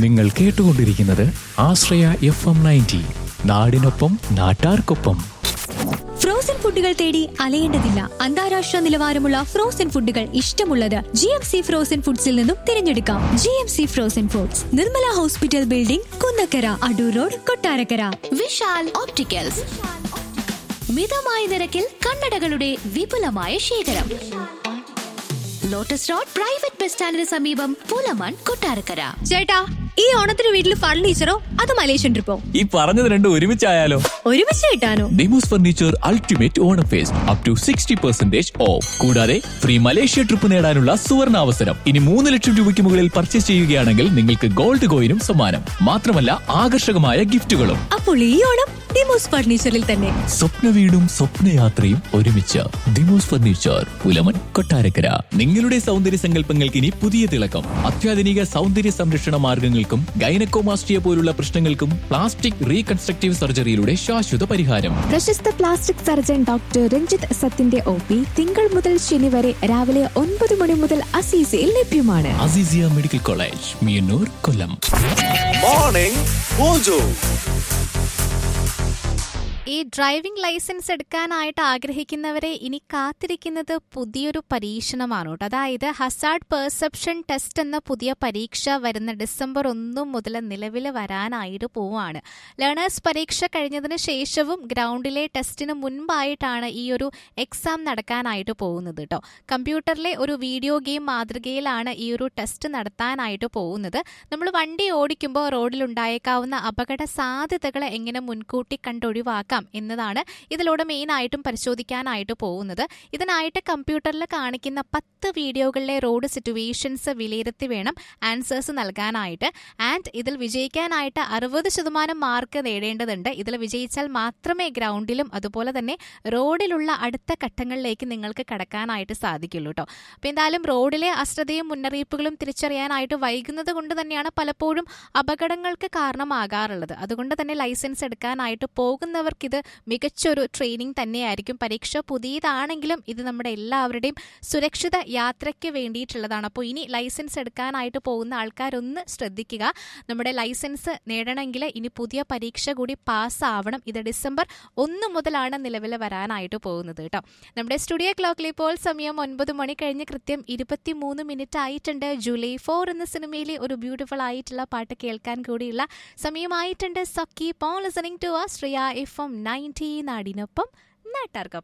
നിങ്ങൾ കേട്ടുകൊണ്ടിരിക്കുന്നത് ആശ്രയ F M ninety നാടിനൊപ്പം നാട്ടാർക്കൊപ്പം ഫ്രോസൺ ഫുഡുകൾ തേടി അലയേണ്ടതില്ല അന്താരാഷ്ട്ര നിലവാരമുള്ള ഫ്രോസൺ ഫുഡുകൾ ഇഷ്ടമുള്ളത് ജി എം സി ഫ്രോസൺ ഫുഡ്സിൽ നിന്നും തിരഞ്ഞെടുക്കാം G M C frozen foods Nirmala hospital building Kunnakkara Adoor road Kottarakkara Vishal opticals മിതമായ നിരക്കിൽ കണ്ണടകളുടെ വിപുലമായ ശേഖരം ലോട്ടസ് റോഡ് പ്രൈവറ്റ് ബസ് സ്റ്റാൻഡിന് സമീപം പൂലമാൻ കൊട്ടാരക്കര ചേട്ടാ ഈ ഓണത്തിന് വീട്ടിൽ ഫർണിച്ചറോ അത് മലേഷ്യൻ ട്രിപ്പോ ഈ പറഞ്ഞത് രണ്ടും ഒരുമിച്ചായാലോ ഒരുമിച്ച് കിട്ടാനോ Demos furniture ultimate Onam fest up to sixty percentage off കൂടാതെ ഫ്രീ മലേഷ്യ ട്രിപ്പ് നേടാനുള്ള സുവർണ അവസരം ഇനി മൂന്ന് ലക്ഷം രൂപയ്ക്ക് മുകളിൽ പർച്ചേസ് ചെയ്യുകയാണെങ്കിൽ നിങ്ങൾക്ക് ഗോൾഡ് കോയിനും സമ്മാനം മാത്രമല്ല ആകർഷകമായ ഗിഫ്റ്റുകളും അപ്പോൾ ഈ ഓണം ഡിമോസ് ഫർണിച്ചറിൽ തന്നെ സ്വപ്ന വീടും സ്വപ്നയാത്രയും ഒരുമിച്ച് ദിമോസ് ഫർണിച്ചർ പുലമൻ കൊട്ടാരക്കര നിങ്ങളുടെ സൗന്ദര്യ സങ്കല്പങ്ങൾക്ക് ഇനി പുതിയ തിളക്കം അത്യാധുനിക സൗന്ദര്യ സംരക്ഷണ മാർഗങ്ങൾക്കും ഗൈനക്കോമാസ്റ്റിയ പോലുള്ള പ്രശ്നങ്ങൾക്കും പ്ലാസ്റ്റിക് റീകൺസ്ട്രക്റ്റീവ് സർജറിയിലൂടെ ശാശ്വത പരിഹാരം പ്രശസ്ത പ്ലാസ്റ്റിക് സർജൻ ഡോക്ടർ രഞ്ജിത്ത് സത്തിന്റെ ഒ പി തിങ്കൾ മുതൽ ശനി വരെ രാവിലെ ഒൻപത് മണി മുതൽ അസീസയിൽ ലഭ്യമാണ് Azeezia medical college Meeyannoor Kollam morning mojo ഈ ഡ്രൈവിംഗ് ലൈസൻസ് എടുക്കാനായിട്ട് ആഗ്രഹിക്കുന്നവരെ ഇനി കാത്തിരിക്കുന്നത് പുതിയൊരു പരീക്ഷണമാണ് കേട്ടോ അതായത് ഹസാർഡ് പെർസെപ്ഷൻ ടെസ്റ്റ് എന്ന പുതിയ പരീക്ഷ വരുന്ന ഡിസംബർ ഒന്ന് മുതൽ നിലവിൽ വരാനായിട്ട് പോവുകയാണ് ലേണേഴ്സ് പരീക്ഷ കഴിഞ്ഞതിന് ശേഷവും ഗ്രൗണ്ടിലെ ടെസ്റ്റിന് മുൻപായിട്ടാണ് ഈ ഒരു എക്സാം നടക്കാനായിട്ട് പോകുന്നത് കേട്ടോ കമ്പ്യൂട്ടറിലെ ഒരു വീഡിയോ ഗെയിം മാതൃകയിലാണ് ഈ ഒരു ടെസ്റ്റ് നടത്താനായിട്ട് പോകുന്നത് നമ്മൾ വണ്ടി ഓടിക്കുമ്പോൾ റോഡിലുണ്ടായേക്കാവുന്ന അപകട സാധ്യതകളെ എങ്ങനെ മുൻകൂട്ടി കണ്ടൊഴിവാക്കാം എന്നതാണ് ഇതിലൂടെ മെയിനായിട്ടും പരിശോധിക്കാനായിട്ട് പോകുന്നത് ഇതിനായിട്ട് കമ്പ്യൂട്ടറിൽ കാണിക്കുന്ന പത്ത് വീഡിയോകളിലെ റോഡ് സിറ്റുവേഷൻസ് വിലയിരുത്തി വേണം ആൻസേഴ്സ് നൽകാനായിട്ട് ആൻഡ് ഇതിൽ വിജയിക്കാനായിട്ട് അറുപത് ശതമാനം മാർക്ക് നേടേണ്ടതുണ്ട് ഇതിൽ വിജയിച്ചാൽ മാത്രമേ ഗ്രൗണ്ടിലും അതുപോലെ തന്നെ റോഡിലുള്ള അടുത്ത ഘട്ടങ്ങളിലേക്ക് നിങ്ങൾക്ക് കടക്കാനായിട്ട് സാധിക്കുള്ളൂ കേട്ടോ അപ്പോൾ എന്തായാലും റോഡിലെ അശ്രദ്ധയും മുന്നറിയിപ്പുകളും തിരിച്ചറിയാനായിട്ട് വൈകുന്നത് കൊണ്ട് തന്നെയാണ് പലപ്പോഴും അപകടങ്ങൾക്ക് കാരണമാകാറുള്ളത് അതുകൊണ്ട് തന്നെ ലൈസൻസ് എടുക്കാനായിട്ട് പോകുന്നവർക്ക് ഇത് മികച്ചൊരു ട്രെയിനിങ് തന്നെയായിരിക്കും പരീക്ഷ പുതിയതാണെങ്കിലും ഇത് നമ്മുടെ എല്ലാവരുടെയും സുരക്ഷിത യാത്രയ്ക്ക് വേണ്ടിയിട്ടുള്ളതാണ് അപ്പോൾ ഇനി ലൈസൻസ് എടുക്കാനായിട്ട് പോകുന്ന ആൾക്കാരൊന്ന് ശ്രദ്ധിക്കുക നമ്മുടെ ലൈസൻസ് നേടണമെങ്കിൽ ഇനി പുതിയ പരീക്ഷ കൂടി പാസ്സാവണം ഇത് ഡിസംബർ ഒന്ന് മുതലാണ് നിലവിൽ വരാനായിട്ട് പോകുന്നത് കേട്ടോ നമ്മുടെ സ്റ്റുഡിയോ ക്ലോക്കിൽ ഇപ്പോൾ സമയം ഒൻപത് മണി കഴിഞ്ഞ് കൃത്യം ഇരുപത്തി മൂന്ന് മിനിറ്റ് ആയിട്ടുണ്ട് ജൂലൈ ഫോർ എന്ന സിനിമയിലെ ഒരു ബ്യൂട്ടിഫുൾ ആയിട്ടുള്ള പാട്ട് കേൾക്കാൻ കൂടിയുള്ള സമയമായിട്ടുണ്ട് സക്കി പോൺ ലിസണിംഗ് ടു ആ ശ്രിയ എഫ് എം നയൻറ്റി നാടിനൊപ്പം നാട്ടാർക്കൊപ്പം